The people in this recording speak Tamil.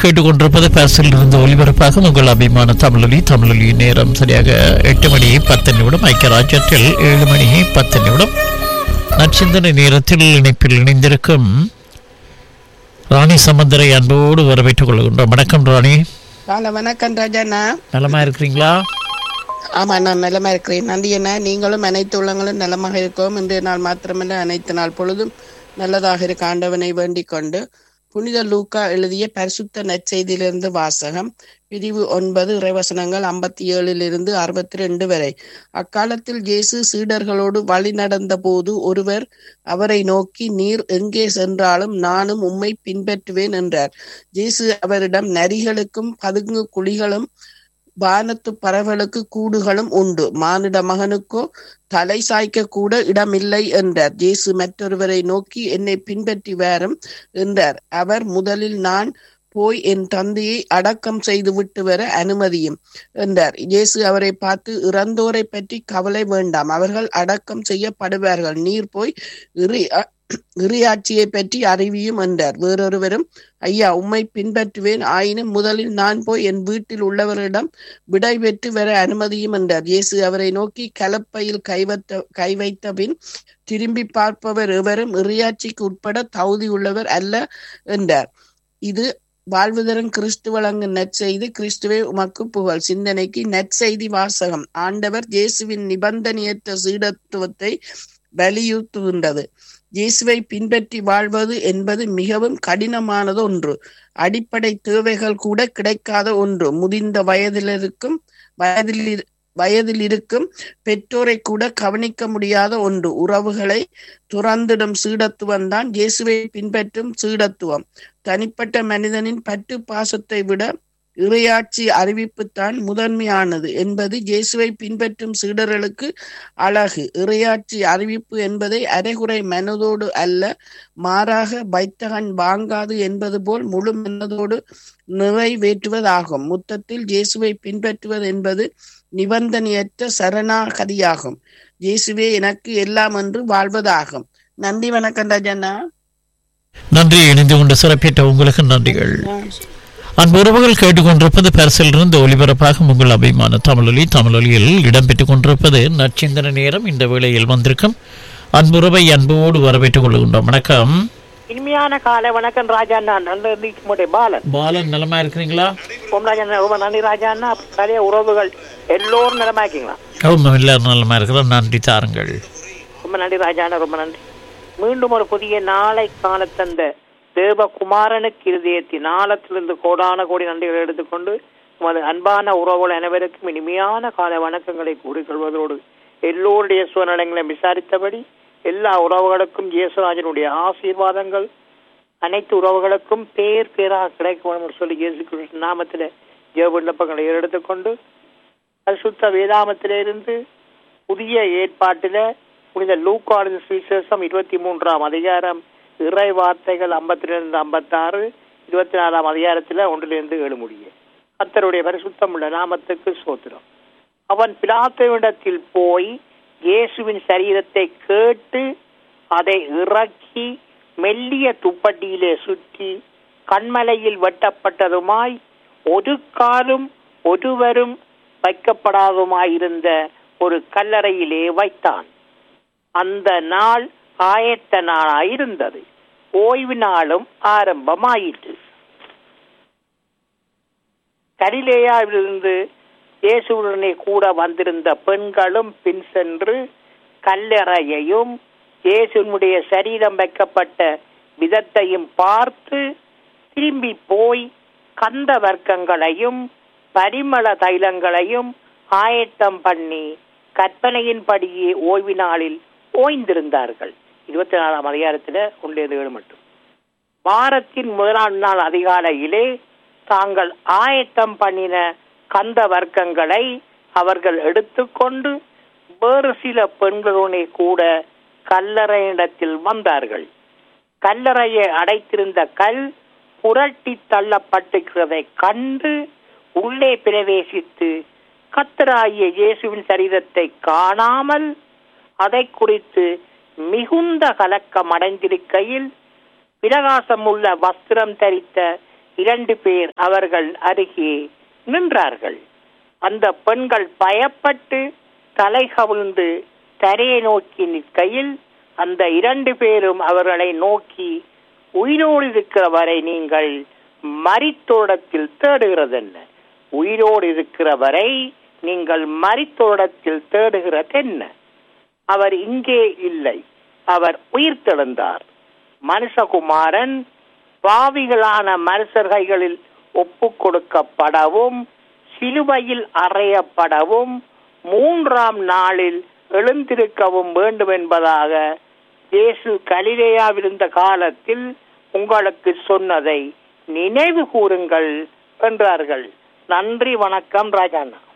கேட்டுக்கொண்டிருப்பது பாரிஸில் இருந்து ஒலிபரப்பாக உங்கள் அபிமான தமிழொலி தமிழொலி நேரம் சரியாக எட்டு மணி பத்து நிமிடம் ஐக்கிய ராஜ்யத்தில் ஏழு மணி பத்து நிமிடம் நற்சிந்தனை நேரத்தில் இணைப்பில் இணைந்திருக்கும் ராணி சம்பந்தரை அன்போடு வரவேற்றுக் கொள்கின்றோம் வணக்கம் ராணி காலை வணக்கம் ராஜாண்ணா நலமா இருக்கிறீங்களா ஆமா நான் நலமா இருக்கிறேன் நன்றி அண்ணா நீங்களும் அனைத்து உள்ளங்களும் நலமாக இருக்கவும் இன்றைய நாள் மாத்திரமல்ல அனைத்து நாள் பொழுதும் நல்லதாக இருக்க ஆண்டவனை வேண்டிக் கொண்டு புனித லூக்கா எழுதிய பரிசுத்த நற்செய்தியிலிருந்து வாசகம் பிரிவு ஒன்பது இறைவசனங்கள் ஐம்பத்தி ஏழிலிருந்து அறுபத்தி ரெண்டு வரை அக்காலத்தில் இயேசு சீடர்களோடு வழி நடந்த போது ஒருவர் அவரை நோக்கி நீர் எங்கே சென்றாலும் நானும் உம்மை பின்பற்றுவேன் என்றார் இயேசு அவரிடம் நரிகளுக்கும் பதுங்கு குழிகளும் வானத்து பறவைகளுக்கு கூடுகளும் உண்டு மானிட மகனுக்கோ தலை சாய்க்க கூட இடமில்லை என்றார் இயேசு மற்றொருவரை நோக்கி என்னை பின்பற்றி வாரும் என்றார் அவர் முதலில் நான் போய் என் தந்தையை அடக்கம் செய்து விட்டு வர அனுமதியும் என்றார் இயேசு அவரை பார்த்து இறந்தோரை பற்றி கவலை வேண்டாம் அவர்கள் அடக்கம் செய்யப்படுவார்கள் நீர் போய் இறை இறையாட்சியை பற்றி அறிவியும் என்றார் வேறொருவரும் ஐயா உம்மை பின்பற்றுவேன் ஆயினும் முதலில் நான் போய் என் வீட்டில் உள்ளவரிடம் விடை பெற்று வர அனுமதியும் என்றார் இயேசு அவரை நோக்கி கலப்பையில் கைவத்த கை வைத்த பின் திரும்பி பார்ப்பவர் எவரும் இறையாட்சிக்கு உட்பட தகுதி உள்ளவர் அல்ல என்றார் இது வாழ்வுதரும் கிறிஸ்து வழங்கும் நற்செய்தி கிறிஸ்துவே உமக்கு புகழ் சிந்தனைக்கு நற்செய்தி வாசகம் ஆண்டவர் இயேசுவின் நிபந்தனையற்ற சீடத்துவத்தை வலியுறுத்துகின்றது இயேசுவை பின்பற்றி வாழ்வது என்பது மிகவும் கடினமானது ஒன்று அடிப்படை தேவைகள் கூட கிடைக்காத ஒன்று முதிர்ந்த வயதிலிருக்கும் வயதில் வயதில் இருக்கும் பெற்றோரை கூட கவனிக்க முடியாத ஒன்று உறவுகளை துறந்திடும் சீடத்துவம் தான் இயேசுவை பின்பற்றும் சீடத்துவம் தனிப்பட்ட மனிதனின் பற்று பாசத்தை விட இறையாட்சி அறிவிப்பு தான் முதன்மையானது என்பது இயேசுவை பின்பற்றும் சீடர்களுக்கு அழகு இறையாட்சி அறிவிப்பு என்பதை அரைகுறை மனதோடு அல்ல மாறாக வைத்தகன் வாங்காது என்பது போல் முழு மனதோடு நிறைவேற்றுவதாகும் மொத்தத்தில் இயேசுவை பின்பற்றுவது என்பது நிபந்தனையற்ற சரணாகதியாகும் இயேசுவே எனக்கு எல்லாம் என்று வாழ்வதாகும் நன்றி வணக்கம் ராஜண்ணா நன்றி இணைந்து கொண்டு சிறப்பித்த உங்களுக்கு நன்றிகள் அன்பு உறவுகள் கேட்டுக்கொண்டிருப்பது பரிசில் இருந்து ஒலிபரப்பாக உங்கள் அபிமான தமிழொலி தமிழொலியில் இடம்பெற்றுக் கொண்டிருப்பது நற்சிந்தன நேரம் இந்த வேளையில் வந்திருக்கும் அன்புறவை அன்போடு வரவேற்றுக் கொள்கின்றோம் வணக்கம் இனிமையான காலை வணக்கம் ராஜா நான் நல்ல நீக்குமுடைய பாலன் பாலன் நலமா இருக்கிறீங்களா ஓம் ராஜா ரொம்ப நன்றி ராஜா அண்ணா நிறைய உறவுகள் எல்லோரும் நலமா இருக்கீங்களா கவுமம் எல்லாரும் நலமா இருக்கிறோம் நன்றி தாருங்கள் ரொம்ப நன்றி ராஜா அண்ணா ரொம்ப நன்றி மீண்டும் ஒரு புதிய நாளை காண தந்த தேவகுமாரனுக்கு இருதயத்தின் ஆழத்திலிருந்து கோடான கோடி நன்றிகளை எடுத்துக்கொண்டு உமது அன்பான உறவுகள் அனைவருக்கும் இனிமையான கால வணக்கங்களை கூறிக்கொள்வதோடு எல்லோருடைய சூழ்நிலைகளை விசாரித்தபடி எல்லா உறவுகளுக்கும் இயேசுராஜனுடைய ஆசீர்வாதங்கள் அனைத்து உறவுகளுக்கும் பேர் பேராக கிடைக்க வேண்டும் என்று சொல்லி இயேசு கிறிஸ்து நாமத்தில் ஜெய விண்ணப்பங்களை எடுத்துக்கொண்டு பரிசுத்த வேதாமத்திலிருந்து புதிய ஏற்பாட்டில புனித லூக்காடு சுவிசேஷம் இருபத்தி மூன்றாம் அதிகாரம் இறை வார்த்தைகள் ஐம்பத்தி ரெண்டு ஐம்பத்தாறு இருபத்தி நாலாம் அதிகாரத்துல ஒன்றிலிருந்து ஏழு முடிய கத்தருடைய பரிசுத்தம் உள்ள நாமத்துக்கு சோத்திரம் அவன் பிலாத்தவிடத்தில் போய் இயேசுவின் சரீரத்தை கேட்டு அதை இறக்கி மெல்லிய துப்பட்டியிலே சுற்றி கண்மலையில் வெட்டப்பட்டதுமாய் ஒரு காலும் ஒருவரும் வைக்கப்படாதுமாயிருந்த ஒரு கல்லறையிலே வைத்தான் அந்த நாள் ஆயத்த நாளாயிருந்தது ஓய்வு நாளும் ஆரம்பமாயிற்று கலிலேயாவிலிருந்து இயேசுடனே கூட வந்திருந்த பெண்களும் பின் சென்று கல்லறையையும் இயேசுனுடைய சரீரம் வைக்கப்பட்ட விதத்தையும் பார்த்து திரும்பி போய் கந்த வர்க்கங்களையும் பரிமள தைலங்களையும் ஆயத்தம் பண்ணி கற்பனையின்படியே ஓய்வு நாளில் ஓய்ந்திருந்தார்கள் இருபத்தி நாலாம் அதிகாரத்துல ஒன்றியது ஏழு மட்டும் வாரத்தின் முதலாம் நாள் அதிகாலையிலே தாங்கள் ஆயத்தம் பண்ணின கந்த வர்க்கங்களை அவர்கள் எடுத்துக்கொண்டு வேறு சில பெண்களுடனே கூட கல்லறையிடத்தில் வந்தார்கள் கல்லறையை அடைத்திருந்த கல் புரட்டி தள்ளப்பட்டிருக்கிறதை கண்டு உள்ளே பிரவேசித்து கத்தராகிய இயேசுவின் சரீரத்தை காணாமல் அதை குறித்து மிகுந்த கலக்கம் அடைந்திருக்கையில் பிரகாசமுள்ள வஸ்திரம் தரித்த இரண்டு பேர் அவர்கள் அருகே நின்றார்கள் அந்த பெண்கள் பயப்பட்டு தலை கவிழ்ந்து தரையை நோக்கி நிற்கையில் அந்த இரண்டு பேரும் அவர்களை நோக்கி உயிரோடு இருக்கிற வரை நீங்கள் மரித்தோடத்தில் தேடுகிறதென்ன உயிரோடு இருக்கிற வரை நீங்கள் மரித்தோடத்தில் தேடுகிறதென்ன அவர் இங்கே இல்லை அவர் உயிர் தெழுந்தார் மனுஷகுமாரன் பாவிகளான மனுஷர்களில் ஒப்பு கொடுக்கப்படவும் சிலுவையில் அறையப்படவும் மூன்றாம் நாளில் எழுந்திருக்கவும் வேண்டும் என்பதாக இயேசு கலிலேயாவிருந்த காலத்தில் உங்களுக்கு சொன்னதை நினைவு கூறுங்கள் என்றார்கள் நன்றி வணக்கம் ராஜாண்ணா